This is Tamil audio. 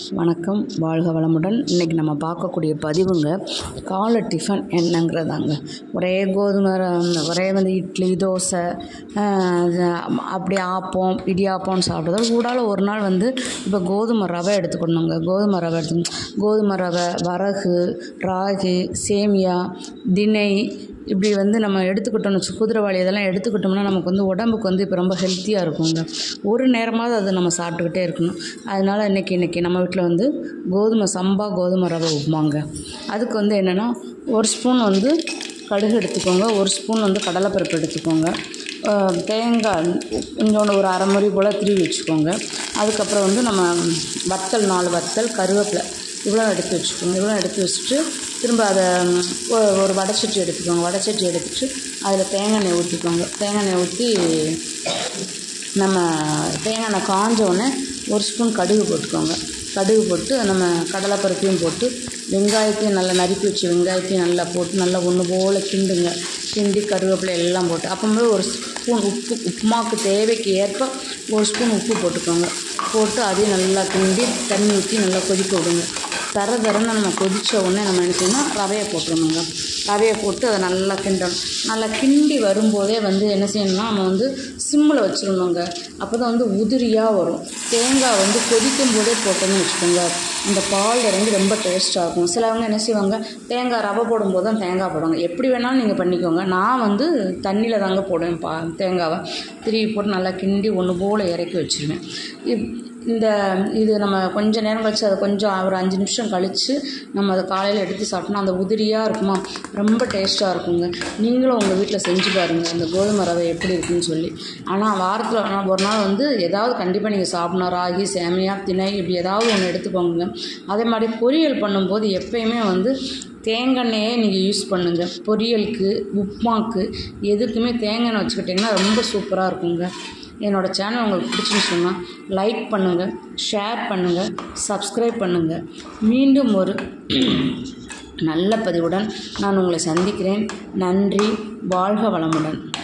வணக்கம் வாழ்க வளமுடன் இன்றைக்கி நம்ம பார்க்கக்கூடிய பதிவுங்க காலை டிஃபன் என்னங்கிறதாங்க ஒரே கோதுமை ர- ஒரே வந்து இட்லி தோசை ஆஹ், அது அப்படி ஆப்பம் இடியாப்பம்னு சாப்பிட்றது கூடால ஒரு நாள் வந்து இப்போ கோதுமை ரவை எடுத்துக்கணுங்க கோதுமை ரவை எடுத்துக்கணும் கோதுமை ரவை வரகு ராகி சேமியா திணை இப்படி வந்து நம்ம எடுத்துக்கிட்டோம்னு வச்சு குதிரைவாளி இதெல்லாம் எடுத்துக்கிட்டோம்னா நமக்கு வந்து உடம்புக்கு வந்து இப்போ ரொம்ப ஹெல்த்தியாக இருக்குங்க ஒரு நேரமாவது அதை நம்ம சாப்பிட்டுக்கிட்டே இருக்கணும் அதனால் இன்றைக்கி இன்றைக்கி நம்ம வீட்டில் வந்து கோதுமை சம்பா கோதுமை ரவை உப்புமாங்க அதுக்கு வந்து என்னென்னா ஒரு ஸ்பூன் வந்து கடுகு எடுத்துக்கோங்க ஒரு ஸ்பூன் வந்து கடலைப்பருப்பு எடுத்துக்கோங்க அஹ் தேங்காய் கொஞ்சோண்டு ஒரு அரை முறி போல் திருவி வச்சுக்கோங்க அதுக்கப்புறம் வந்து நம்ம வத்தல் நாலு வத்தல் கருவேப்பிலை இவ்வளோ எடுத்து வச்சுக்கோங்க இவ்வளோ எடுத்து வச்சுட்டு திரும்ப அதை ம், ஒ- ஒரு வடைச்சட்டி எடுத்துக்கோங்க வடைச்சட்டி எடுத்துட்டு அதில் தேங்காய் எண்ணெய் ஊற்றிக்கோங்க தேங்காய் எண்ணெய் ஊற்றி நம்ம தேங்காய் எண்ணெய் காஞ்ச உடனே ஒரு ஸ்பூன் கடுகு போட்டுக்கோங்க கடுகு போட்டு நம்ம கடலைப்பருப்பையும் போட்டு வெங்காயத்தையும் நல்லா நறுக்கி வச்சு வெங்காயத்தையும் நல்லா போட்டு நல்லா ஒன்று போல் கிண்டுங்க கிண்டி கருவேப்பிலை எல்லாம் போட்டு அப்போவே ஒரு ஸ்பூன் உப்பு உப்புமாவுக்கு தேவைக்கு ஏற்ப ஒரு ஸ்பூன் உப்பு போட்டுக்கோங்க போட்டு அதையும் நல்லா கிண்டி தண்ணி ஊற்றி நல்லா கொதிக்க விடுங்க தர தரன்னு நம்ம கொதித்த உடனே நம்ம என்ன செய்யணும் ரவையை போட்டுருணுங்க ரவையை போட்டு அதை நல்லா கிண்டணும் நல்லா கிண்டி வரும்போதே வந்து என்ன செய்யணும்னா நம்ம வந்து சிம்மில் வச்சிடணுங்க அப்போ தான் வந்து உதிரியாக வரும் தேங்காய் வந்து கொதிக்கும் போதே போட்டோம்னு வச்சுக்கோங்க இந்த பால் இறங்கி ரொம்ப டேஸ்ட்டாக இருக்கும் சிலவங்க என்ன செய்வாங்க தேங்காய் ரவை போடும்போது தான் தேங்காய் போடுவாங்க எப்படி வேணாலும் நீங்கள் பண்ணிக்கோங்க நான் வந்து தண்ணியில் தாங்க போடுவேன் பா தேங்காவை திருவி போட்டு நல்லா கிண்டி ஒன்று போல் இறக்கி வச்சுருவேன் இப் இந்த இது நம்ம கொஞ்சம் நேரம் கழிச்சு அதை கொஞ்சம் ஒரு அஞ்சு நிமிஷம் கழித்து நம்ம அதை காலையில் எடுத்து சாப்பிட்டோம்னா அந்த உதிரியாக இருக்குமா ரொம்ப டேஸ்ட்டாக இருக்குங்க நீங்களும் உங்கள் வீட்டில் செஞ்சு பாருங்கள் இந்த கோதுமை ரவை எப்படி இருக்குன்னு சொல்லி ஆனால் வாரத்தில் ஆனால் ஒரு நாள் வந்து ஏதாவது கண்டிப்பாக நீங்கள் சாப்பிடணும் ராகி சேமியா திணை இப்படி ஏதாவது ஒன்று எடுத்துக்கோங்க அதே மாதிரி பொரியல் பண்ணும்போது எப்பயுமே வந்து தேங்காய் நீங்கள் யூஸ் பண்ணுங்கள் பொரியலுக்கு உப்புமாக்கு எதுக்குமே தேங்காய் எண்ணெய் வச்சுக்கிட்டிங்கன்னா ரொம்ப சூப்பராக இருக்குங்க என்னோடய சேனல் உங்களுக்கு பிடிச்சுன்னு சொன்னால் லைக் பண்ணுங்கள் ஷேர் பண்ணுங்கள் சப்ஸ்கிரைப் பண்ணுங்கள் மீண்டும் ஒரு நல்ல பதிவுடன் நான் உங்களை சந்திக்கிறேன் நன்றி வாழ்க வளமுடன்